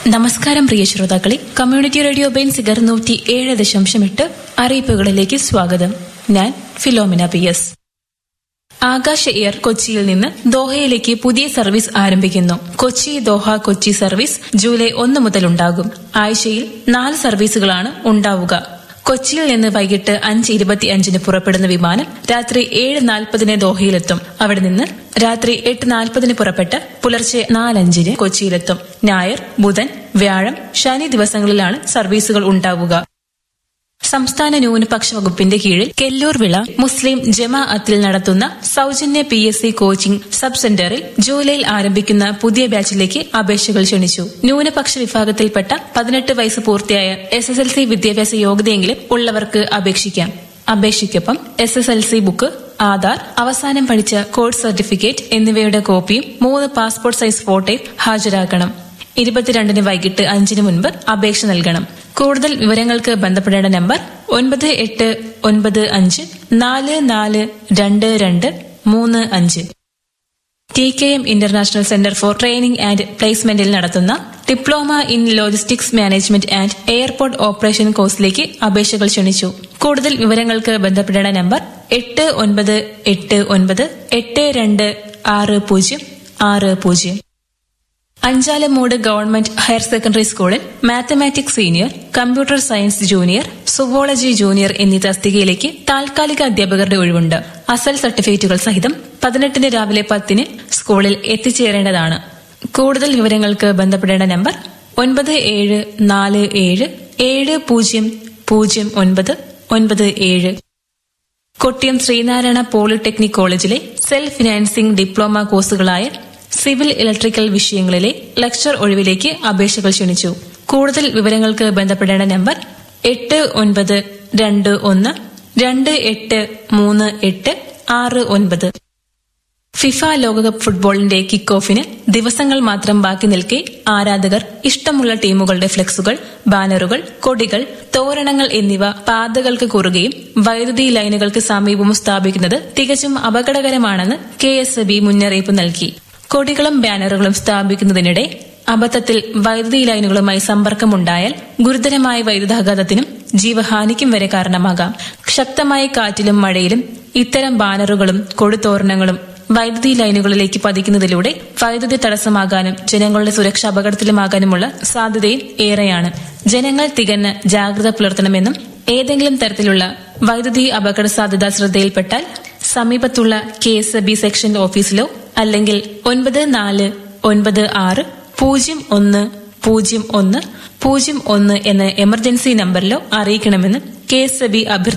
നമസ്കാരം പ്രിയ ശ്രോതാക്കളെ community radio Benziger നൂറ്റി ഏഴ് ദശാംശം എട്ട് അറിയിപ്പുകളിലേക്ക് സ്വാഗതം ഞാൻ Philomina P S Akasa air കൊച്ചിയിൽ നിന്ന് ദോഹയിലേക്ക് പുതിയ സർവീസ് ആരംഭിക്കുന്നു Kochi Doha Kochi service July ഒന്ന് മുതൽ ഉണ്ടാകും ആഴ്ചയിൽ നാല് സർവീസുകളാണ് ഉണ്ടാവുക കൊച്ചിയിൽ നിന്ന് വൈകിട്ട് അഞ്ച് ഇരുപത്തിയഞ്ചിന് പുറപ്പെടുന്ന വിമാനം രാത്രി ഏഴ് നാൽപ്പതിന് ദോഹയിലെത്തും അവിടെ നിന്ന് രാത്രി എട്ട് നാൽപ്പതിന് പുറപ്പെട്ട് പുലർച്ചെ നാലഞ്ചിന് കൊച്ചിയിലെത്തും ഞായർ ബുധൻ വ്യാഴം ശനി ദിവസങ്ങളിലാണ് സർവീസുകൾ ഉണ്ടാവുക സംസ്ഥാന ന്യൂനപക്ഷ വകുപ്പിന്റെ കീഴിൽ കെല്ലൂർ വിള മുസ്ലിം ജമാഅത്തിൽ നടത്തുന്ന സൌജന്യ P S C coaching sub സെന്ററിൽ ജൂലൈയിൽ ആരംഭിക്കുന്ന പുതിയ ബാച്ചിലേക്ക് അപേക്ഷകൾ ക്ഷണിച്ചു ന്യൂനപക്ഷ വിഭാഗത്തിൽപ്പെട്ട പതിനെട്ട് വയസ്സ് പൂർത്തിയായ എസ് എസ് എൽ സി വിദ്യാഭ്യാസ യോഗ്യതയെങ്കിലും ഉള്ളവർക്ക് അപേക്ഷിക്കാം അപേക്ഷയ്ക്കൊപ്പം S S L C book Aadhaar അവസാനം പഠിച്ച കോഴ്സ് സർട്ടിഫിക്കറ്റ് എന്നിവയുടെ കോപ്പിയും മൂന്ന് പാസ്പോർട്ട് സൈസ് ഫോട്ടോയും ഹാജരാക്കണം ഇരുപത്തിരണ്ടിന് വൈകിട്ട് അഞ്ചിന് മുൻപ് അപേക്ഷ നൽകണം കൂടുതൽ വിവരങ്ങൾക്ക് ബന്ധപ്പെടേണ്ട നമ്പർ ഒൻപത് എട്ട് ഒൻപത് അഞ്ച് നാല് നാല് രണ്ട് രണ്ട് മൂന്ന് അഞ്ച് T K M international centre for training and പ്ലേസ്മെന്റിൽ നടത്തുന്ന diploma in logistics management and airport operation കോഴ്സിലേക്ക് അപേക്ഷകൾ ക്ഷണിച്ചു കൂടുതൽ വിവരങ്ങൾക്ക് ബന്ധപ്പെടേണ്ട നമ്പർ എട്ട് ഒൻപത് എട്ട് ഒൻപത് എട്ട് രണ്ട് ആറ് പൂജ്യം ആറ് പൂജ്യം അഞ്ചാലമൂട് ഗവൺമെന്റ് ഹയർ സെക്കൻഡറി സ്കൂളിൽ mathematics senior computer science junior zoology junior എന്നീ തസ്തികയിലേക്ക് താൽക്കാലിക അധ്യാപകരുടെ ഒഴിവുണ്ട് അസൽ സർട്ടിഫിക്കറ്റുകൾ സഹിതം പതിനെട്ടിന് രാവിലെ പത്തിന് സ്കൂളിൽ എത്തിച്ചേരേണ്ടതാണ് കൂടുതൽ വിവരങ്ങൾക്ക് ബന്ധപ്പെടേണ്ട നമ്പർ ഒൻപത് ഏഴ് നാല് ഏഴ് ഏഴ് പൂജ്യം പൂജ്യം ഒൻപത് ഒൻപത് ഏഴ് കൊട്ടിയം ശ്രീനാരായണ പോളിടെക്നിക് കോളേജിലെ സെൽഫ് ഫിനാൻസിംഗ് ഡിപ്ലോമ കോഴ്സുകളായ സിവിൽ ഇലക്ട്രിക്കൽ വിഷയങ്ങളിലെ ലെക്ചർ ഒഴിവിലേക്ക് അപേക്ഷകൾ ക്ഷണിച്ചു കൂടുതൽ വിവരങ്ങൾക്ക് ബന്ധപ്പെടേണ്ട നമ്പർ എട്ട് ഒൻപത് രണ്ട് ഒന്ന് രണ്ട് എട്ട് മൂന്ന് എട്ട് ആറ് ഒൻപത് ഫിഫ ലോകകപ്പ് ഫുട്ബോളിന്റെ കിക്ക് ഓഫിന് ദിവസങ്ങൾ മാത്രം ബാക്കി നിൽക്കെ ആരാധകർ ഇഷ്ടമുള്ള ടീമുകളുടെ ഫ്ലെക്സുകൾ ബാനറുകൾ കൊടികൾ തോരണങ്ങൾ എന്നിവ പാതകൾക്ക് കുറുകയും വൈദ്യുതി ലൈനുകൾക്ക് സമീപവും സ്ഥാപിക്കുന്നത് തികച്ചും അപകടകരമാണെന്ന് കെ എസ് ബി മുന്നറിയിപ്പ് നൽകി കൊടികളും ബാനറുകളും സ്ഥാപിക്കുന്നതിനിടെ അബദ്ധത്തിൽ വൈദ്യുതി ലൈനുകളുമായി സമ്പർക്കമുണ്ടായാൽ ഗുരുതരമായ വൈദ്യുതാഘാതത്തിനും ജീവഹാനിക്കും വരെ കാരണമാകാം ശക്തമായ കാറ്റിലും മഴയിലും ഇത്തരം ബാനറുകളും കൊടുത്തോരണങ്ങളും വൈദ്യുതി ലൈനുകളിലേക്ക് പതിക്കുന്നതിലൂടെ വൈദ്യുതി തടസ്സമാകാനും ജനങ്ങളുടെ സുരക്ഷ അപകടത്തിലുമാകാനുമുള്ള സാധ്യതയും ഏറെയാണ് ജനങ്ങൾ തികഞ്ഞ ജാഗ്രത പുലർത്തണമെന്നും ഏതെങ്കിലും തരത്തിലുള്ള വൈദ്യുതി അപകട സാധ്യത ശ്രദ്ധയിൽപ്പെട്ടാൽ സമീപത്തുള്ള കെ എസ് ബി സെക്ഷൻ ഓഫീസിലോ അല്ലെങ്കിൽ ഒൻപത് നാല് ഒൻപത് ആറ് പൂജ്യം ഒന്ന് പൂജ്യം ഒന്ന് പൂജ്യം ഒന്ന് എന്ന എമർജൻസി നമ്പറിലോ അറിയിക്കണമെന്ന് കെ എസ് ബി